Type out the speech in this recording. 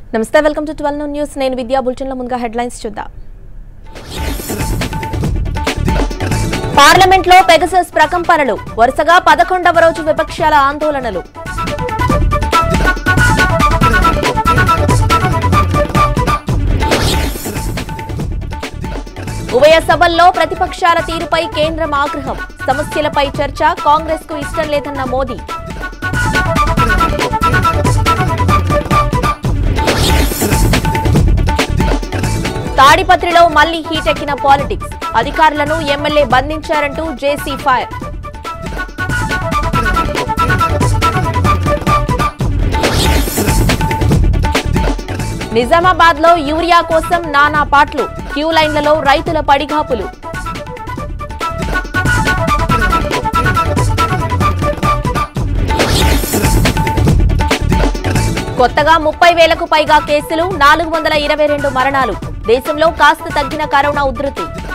నమస్తే welcome to twelve news నేను విద్యా బులెటిన్లో ముందుగా హెడ్లైన్స్ చూద్దాం పార్లమెంట్లో పెగసస్ ప్రకంపనలు వరుసగా పదకొండవ రోజు విపక్షాల ఆందోళనలు ఉభయ సభల్లో ప్రతిపక్షాల తీరుపై కేంద్రం ఆగ్రహం సమస్యలపై చర్చ కాంగ్రెస్ కు ఇష్టం లేదన్న మోదీ తాడిపత్రిలో మళ్లీ హీటెక్కిన పాలిటిక్స్ అధికారులను ఎమ్మెల్యే బంధించారంటూ జేసీ ఫైర్ నిజామాబాద్ లో యూరియా కోసం నానా పాట్లు క్యూ లైన్లలో రైతుల పడిగాపులు కొత్తగా ముప్పై వేలకు పైగా కేసులు నాలుగు వందల ఇరవై రెండు మరణాలు దేశంలో కాస్త తగ్గిన కరోనా ఉధృతి